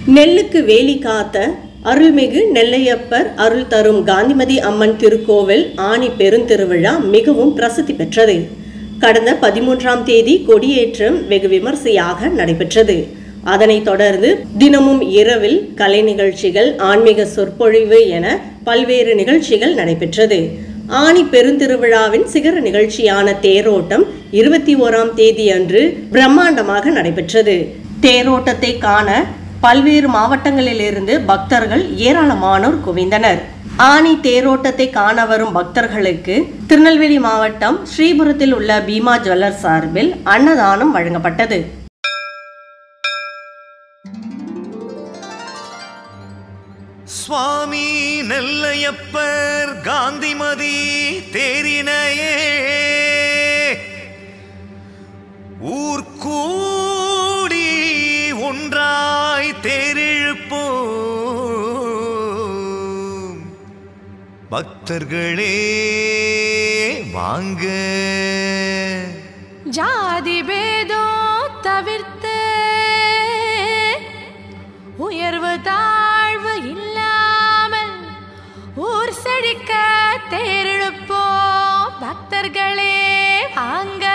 நெல்லுக்கு வேலி காத்த அருள்மிகு நெல்லையப்பர் அருள் தரும் காந்திமதி அம்மன் திருக்கோவில் ஆணி பெருந்திருவிழா மிகவும் பிரசித்தி பெற்றது கடந்த பதிமூன்றாம் தேதி கொடியேற்றம் வெகு விமர்சையாக நடைபெற்றது அதனைத் தொடர்ந்து தினமும் இரவில் கலை நிகழ்ச்சிகள் ஆன்மீக சொற்பொழிவு என பல்வேறு நிகழ்ச்சிகள் நடைபெற்றது ஆணி பெருந்திருவிழாவின் சிகர நிகழ்ச்சியான தேரோட்டம் இருபத்தி ஓராம் தேதி அன்று பிரம்மாண்டமாக நடைபெற்றது தேரோட்டத்தை காண பல்வேறு மாவட்டங்களிலிருந்து பக்தர்கள் ஏராளமானோர் குவிந்தனர் ஆனி தேரோட்டத்தை காண வரும் பக்தர்களுக்கு திருநெல்வேலி மாவட்டம் ஸ்ரீபுரத்தில் உள்ள பீமா ஜுவல்லர் சார்பில் அன்னதானம் வழங்கப்பட்டது சுவாமி நெல்லையப்பர் காந்திமதி தேரினையே ஊர் கூடி ஒன்றாய் தேரிழுப்போம் பக்தர்களே வாங்க ஜாதி பேதோ தவிர்த்து உயர்வு தாழ்வு இல்லாமல் ஊர் செழிக்க தேரெழுப்போம் பக்தர்களே வாங்க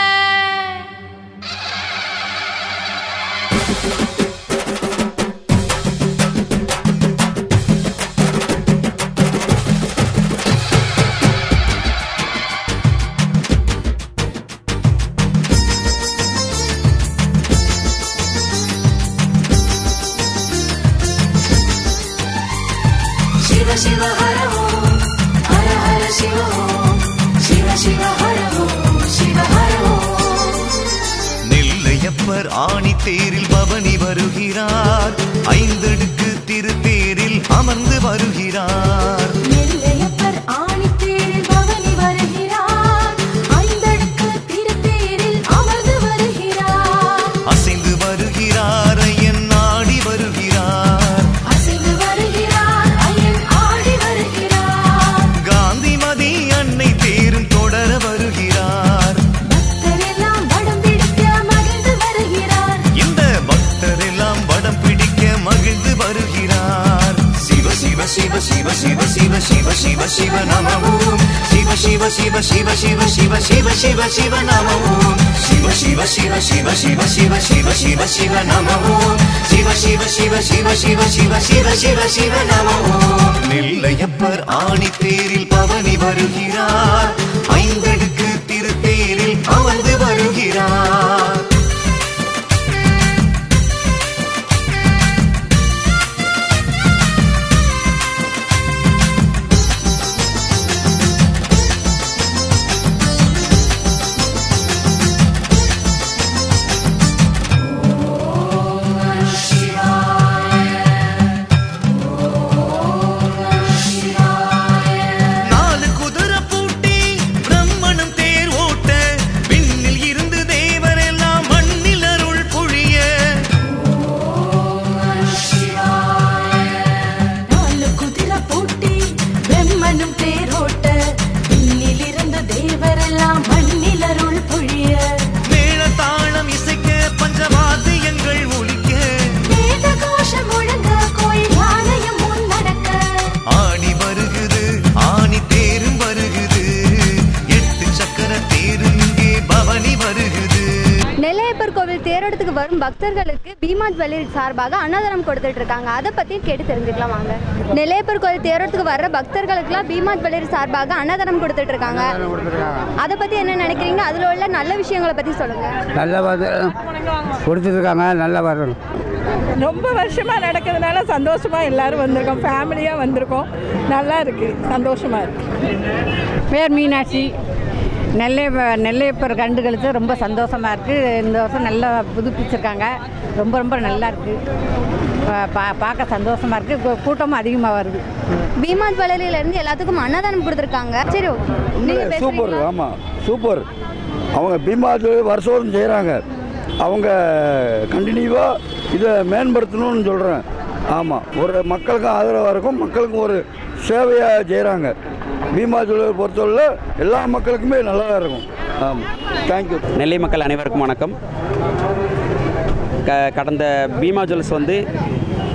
शिव शिव हर ओम हर हर शिव ओम शिव शिव हर ओम शिव हर ओम நெல்லையப்பர் ஆணி தேரில் பவனி வருகிறார் ஐந்தடுக்கு திருத்தேரில் அமர்ந்து வருகிறார் நெல்லையப்பர் ஆணித்தேரில் பவனி வருகிறார் ஐந்தடுக்கு திருத்தேரில் அமர்ந்து வருகிறார் அசைந்து வருகிறார் ஐயன் நாடி வருகிறார் அசைந்து வருகிறார் ஐயன் ஆடி வருகிறார் காந்திமதி அன்னை தேரும் தொடர வருகிறார் பக்தர் எல்லாம் வடம் பிடிக்க மகிழ்ந்து வருகிறார் இந்த பக்தர் எல்லாம் வடம் பிடிக்க மகிழ்ந்து வருகிறார் சிவ சிவ சிவ சிவ சிவ சிவ சிவ சிவ சிவ நமவோம் சிவ சிவ சிவ சிவ சிவ சிவ சிவ சிவ சிவ நமவோம் சிவ சிவ சிவ சிவ சிவ சிவ சிவ சிவ சிவ நமவோம் சிவ சிவ சிவ சிவ சிவ சிவ சிவ சிவ சிவ நமவோம் நெல்லையப்பர் ஆணி தேரில் பவனி வருகிறார் ஐந்தடுக்கு திருத்தேரில் அமர்ந்து வருகிறார் நாலு குதிரை பூட்டி பிரம்மணம் தேர் ஓட்ட விண்ணில் இருந்து தேவர் எல்லாம் மண்ணில் அருள் பொழிய நாலு குதிரை பூட்டி பிரம்மனும் தேரோட்ட விண்ணிலிருந்து தேவரெல்லாம் மண்ணில் அருள் பொழிய மேள தாளம் இசைக்க பஞ்சவாத்தியங்கள் ஒலிக்க வேத கோஷம் முழங்க கோயில் யானையும் முன் நடக்க ஆணி வருகுது ஆணி தேரும் வருகுது எட்டு சக்கர தேரும் இங்கே பவனி வருகுது நெல்லையப்பர் கோவில் தேரோட்டத்துக்கு வரும் பக்தர்களுக்கு பீமா ஜுவல்லரி சார்பாக அன்னதானம் கொடுத்துட்டு இருக்காங்க அதை பற்றி கேட்டு தெரிஞ்சுக்கலாம் வாங்க நெல்லையப்பர் கோவில் தேரோட்டத்துக்கு வர்ற பக்தர்களுக்குலாம் பீமா ஜுவல்லரி சார்பாக அன்னதானம் கொடுத்துட்டு இருக்காங்க அதை பற்றி என்ன நினைக்கிறீங்க அதில் உள்ள நல்ல விஷயங்களை பற்றி சொல்லுங்கள் நல்ல கொடுத்துருக்காங்க நல்லா வரணும் ரொம்ப வருஷமாக நடக்கிறதுனால சந்தோஷமாக எல்லாரும் வந்திருக்கோம் ஃபேமிலியாக வந்திருக்கோம் நல்லா இருக்குது சந்தோஷமாக இருக்குது பேர் மீனாட்சி நெல்லை நெல்லையப்பர் கண்டுகளுக்கு ரொம்ப சந்தோஷமாக இருக்குது இந்த வருஷம் நல்லா புதுப்பிச்சிருக்காங்க ரொம்ப ரொம்ப நல்லா இருக்குது பா பார்க்க சந்தோஷமாக இருக்குது கூட்டமும் அதிகமாக வருது பீமா ஜுவல்லரியிலேருந்து எல்லாத்துக்கும் அன்னதானம் கொடுத்துருக்காங்க சரி ஓகே நீங்கள் சூப்பர் பேசுகிறீங்களா ஆமாம் சூப்பர் அவங்க பீமாத்து வருஷம் செய்கிறாங்க அவங்க கண்டினியூவாக இதை மேம்படுத்தணும்னு சொல்கிறேன் ஆமாம் ஒரு மக்களுக்கும் ஆதரவாக இருக்கும் மக்களுக்கும் ஒரு சேவையாக செய்கிறாங்க பீமா ஜுவல்லர் பொறுத்தவரை எல்லா மக்களுக்குமே நல்லா இருக்கும் ஆமாம் தேங்க்யூ நெல்லை மக்கள் அனைவருக்கும் வணக்கம் க கடந்த பீமா ஜுவல்ஸ் வந்து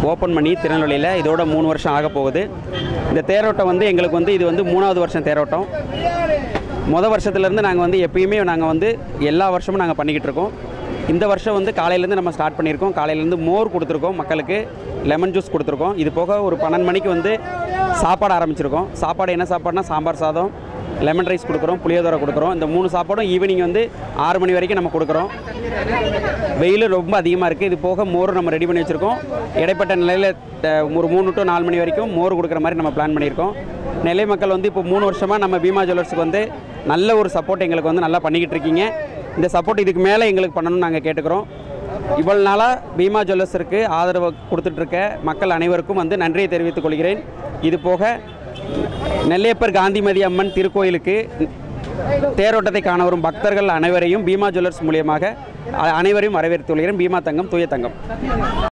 ஓப்பன் பண்ணி திருநெல்வேலியில் இதோட மூணு வருஷம் ஆக போகுது இந்த தேரோட்டம் வந்து எங்களுக்கு வந்து இது வந்து மூணாவது வருஷம் தேரோட்டம் மொதல் வருஷத்துலேருந்து நாங்கள் வந்து எப்பயுமே நாங்கள் வந்து எல்லா வருஷமும் நாங்கள் பண்ணிக்கிட்டு இருக்கோம் இந்த வருஷம் வந்து காலையிலேருந்து நம்ம ஸ்டார்ட் பண்ணியிருக்கோம் காலையிலேருந்து மோர் கொடுத்துருக்கோம் மக்களுக்கு லெமன் ஜூஸ் கொடுத்துருக்கோம் இது போக ஒரு பன்னெண்டு மணிக்கு வந்து சாப்பாடு ஆரம்பிச்சிருக்கோம் சாப்பாடு என்ன சாப்பாடுனா சாம்பார் சாதம் லெமன் ரைஸ் கொடுக்குறோம் புளியோதரை கொடுக்குறோம் இந்த மூணு சாப்பாடும் ஈவினிங் வந்து ஆறு மணி வரைக்கும் நம்ம கொடுக்குறோம் வெயில் ரொம்ப அதிகமாக இருக்குது இது போக மோர் நம்ம ரெடி பண்ணி வச்சுருக்கோம் இடைப்பட்ட நிலையில் அஹ், ஒரு மூணு டு நாலு மணி வரைக்கும் மோர் கொடுக்குற மாதிரி நம்ம பிளான் பண்ணியிருக்கோம் நெல்லை மக்கள் வந்து இப்போ மூணு வருஷமாக நம்ம பீமா ஜுவல்லர்ஸுக்கு வந்து நல்ல ஒரு சப்போர்ட் எங்களுக்கு வந்து நல்லா பண்ணிக்கிட்டு இருக்கீங்க இந்த சப்போர்ட் இதுக்கு மேலே எங்களுக்கு பண்ணணும்னு நாங்கள் கேட்டுக்கிறோம் இவ்வளவு நாளாக பீமா ஜுவல்லர்ஸருக்கு ஆதரவு கொடுத்துட்ருக்க மக்கள் அனைவருக்கும் வந்து நன்றியை தெரிவித்துக் கொள்கிறேன் இது போக நெல்லையப்பர் காந்திமதி அம்மன் திருக்கோயிலுக்கு தேரோட்டத்தை காண வரும் பக்தர்கள் அனைவரையும் பீமா ஜுவல்லர்ஸ் மூலியமாக அ- அனைவரையும் வரவேற்றுக் கொள்கிறேன் பீமா தங்கம் தூய தங்கம்